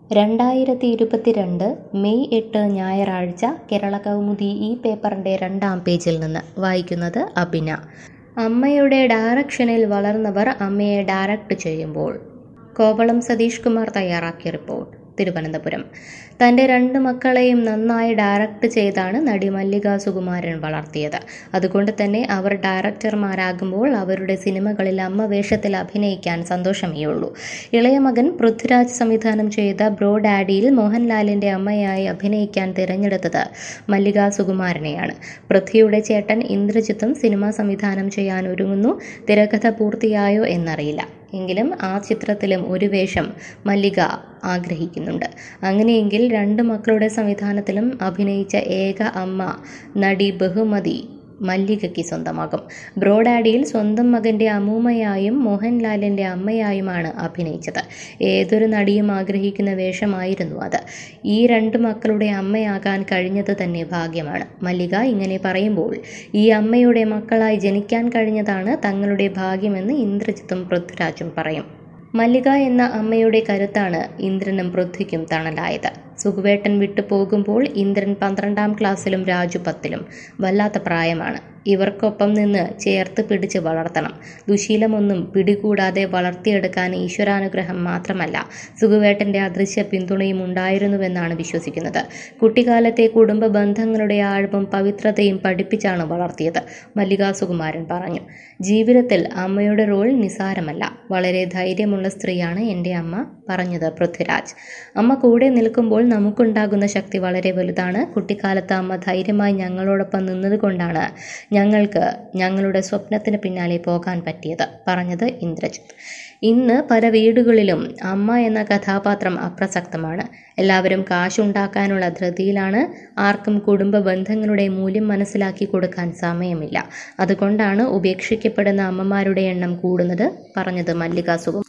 രണ്ടായിരത്തി ഇരുപത്തിരണ്ട് മെയ് എട്ട് ഞായറാഴ്ച കേരള കൗമുദി ഈ പേപ്പറിൻ്റെ രണ്ടാം പേജിൽ നിന്ന് വായിക്കുന്നത് അബിന അമ്മയുടെ ഡയറക്ഷനിൽ വളർന്നവർ അമ്മയെ ഡയറക്റ്റ് ചെയ്യുമ്പോൾ കോവളം സതീഷ് കുമാർ തയ്യാറാക്കിയ റിപ്പോർട്ട് തിരുവനന്തപുരം തൻ്റെ രണ്ട് മക്കളെയും നന്നായി ഡയറക്റ്റ് ചെയ്താണ് നടി മല്ലിക സുകുമാരൻ വളർത്തിയത് അതുകൊണ്ട് തന്നെ അവർ ഡയറക്ടർമാരാകുമ്പോൾ അവരുടെ സിനിമകളിൽ അമ്മ വേഷത്തിൽ അഭിനയിക്കാൻ സന്തോഷമേയുള്ളൂ ഇളയ മകൻ പൃഥ്വിരാജ് സംവിധാനം ചെയ്ത ബ്രോ ഡാഡിയിൽ മോഹൻലാലിൻ്റെ അമ്മയായി അഭിനയിക്കാൻ തിരഞ്ഞെടുത്തത് മല്ലിക സുകുമാരനെയാണ് പൃഥ്വിയുടെ ചേട്ടൻ ഇന്ദ്രജിത്തും സിനിമ സംവിധാനം ചെയ്യാൻ ഒരുങ്ങുന്നു തിരക്കഥ പൂർത്തിയായോ എന്നറിയില്ല എങ്കിലും ആ ചിത്രത്തിലും ഒരു വേഷം മല്ലിക ആഗ്രഹിക്കുന്നുണ്ട് അങ്ങനെയെങ്കിൽ രണ്ട് മക്കളുടെ സംവിധാനത്തിലും അഭിനയിച്ച ഏക അമ്മ നടി ബഹുമതി മല്ലികയ്ക്ക് സ്വന്തമാകും ബ്രോഡാഡിയിൽ സ്വന്തം മകൻ്റെ അമ്മൂമ്മയായും മോഹൻലാലിൻ്റെ അമ്മയായുമാണ് അഭിനയിച്ചത് ഏതൊരു നടിയും ആഗ്രഹിക്കുന്ന വേഷമായിരുന്നു അത് ഈ രണ്ട് മക്കളുടെ അമ്മയാകാൻ കഴിഞ്ഞത് തന്നെ ഭാഗ്യമാണ് മല്ലിക ഇങ്ങനെ പറയുമ്പോൾ ഈ അമ്മയുടെ മക്കളായി ജനിക്കാൻ കഴിഞ്ഞതാണ് തങ്ങളുടെ ഭാഗ്യമെന്ന് ഇന്ദ്രജിത്തും പൃഥ്വിരാജും പറയും മല്ലിക എന്ന അമ്മയുടെ കരുത്താണ് ഇന്ദ്രനും പൃഥ്വിക്കും തണലായത് സുഖുവേട്ടൻ വിട്ടു പോകുമ്പോൾ ഇന്ദ്രൻ പന്ത്രണ്ടാം ക്ലാസ്സിലും രാജു പത്തിലും വല്ലാത്ത പ്രായമാണ് ഇവർക്കൊപ്പം നിന്ന് ചേർത്ത് പിടിച്ച് വളർത്തണം ദുശീലമൊന്നും പിടികൂടാതെ വളർത്തിയെടുക്കാൻ ഈശ്വരാനുഗ്രഹം മാത്രമല്ല സുഖുവേട്ടൻ്റെ അദൃശ്യ പിന്തുണയും ഉണ്ടായിരുന്നുവെന്നാണ് വിശ്വസിക്കുന്നത് കുട്ടിക്കാലത്തെ കുടുംബ ബന്ധങ്ങളുടെ ആഴവും പവിത്രതയും പഠിപ്പിച്ചാണ് വളർത്തിയത് മല്ലിക സുകുമാരൻ പറഞ്ഞു ജീവിതത്തിൽ അമ്മയുടെ റോൾ നിസാരമല്ല വളരെ ധൈര്യമുള്ള സ്ത്രീയാണ് എൻ്റെ അമ്മ പറഞ്ഞത് പൃഥ്വിരാജ് അമ്മ കൂടെ നിൽക്കുമ്പോൾ നമുക്കുണ്ടാകുന്ന ശക്തി വളരെ വലുതാണ് കുട്ടിക്കാലത്ത് അമ്മ ധൈര്യമായി ഞങ്ങളോടൊപ്പം നിന്നതുകൊണ്ടാണ് ഞങ്ങൾക്ക് ഞങ്ങളുടെ സ്വപ്നത്തിന് പിന്നാലെ പോകാൻ പറ്റിയത് പറഞ്ഞത് ഇന്ദ്രജിത്ത് ഇന്ന് പല വീടുകളിലും അമ്മ എന്ന കഥാപാത്രം അപ്രസക്തമാണ് എല്ലാവരും കാശുണ്ടാക്കാനുള്ള ധൃതിയിലാണ് ആർക്കും കുടുംബ ബന്ധങ്ങളുടെ മൂല്യം മനസ്സിലാക്കി കൊടുക്കാൻ സമയമില്ല അതുകൊണ്ടാണ് ഉപേക്ഷിക്കപ്പെടുന്ന അമ്മമാരുടെ എണ്ണം കൂടുന്നത് പറഞ്ഞത് മല്ലിക സുഖം